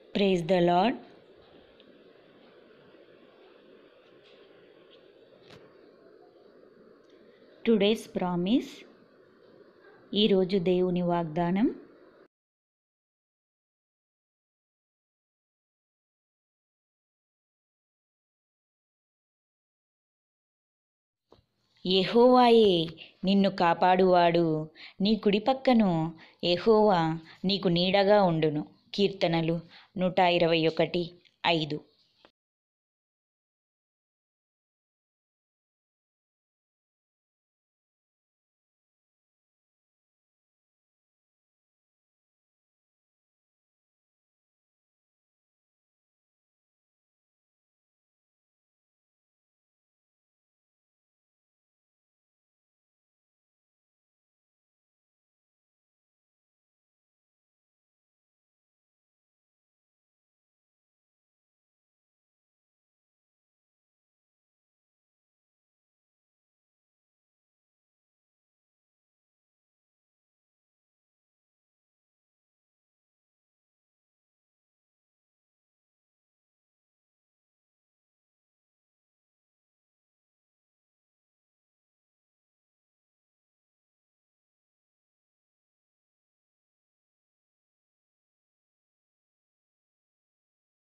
praise the lord today's promise ఈరోజు దేవుని వాగ్దానం యెహోవాయే నిన్ను కాపాడువాడు నీ కుడి పక్కను యెహోవా నీకు నీడగా ఉండును కీర్తనలు నూట ఇరవై ఒకటి ఐదు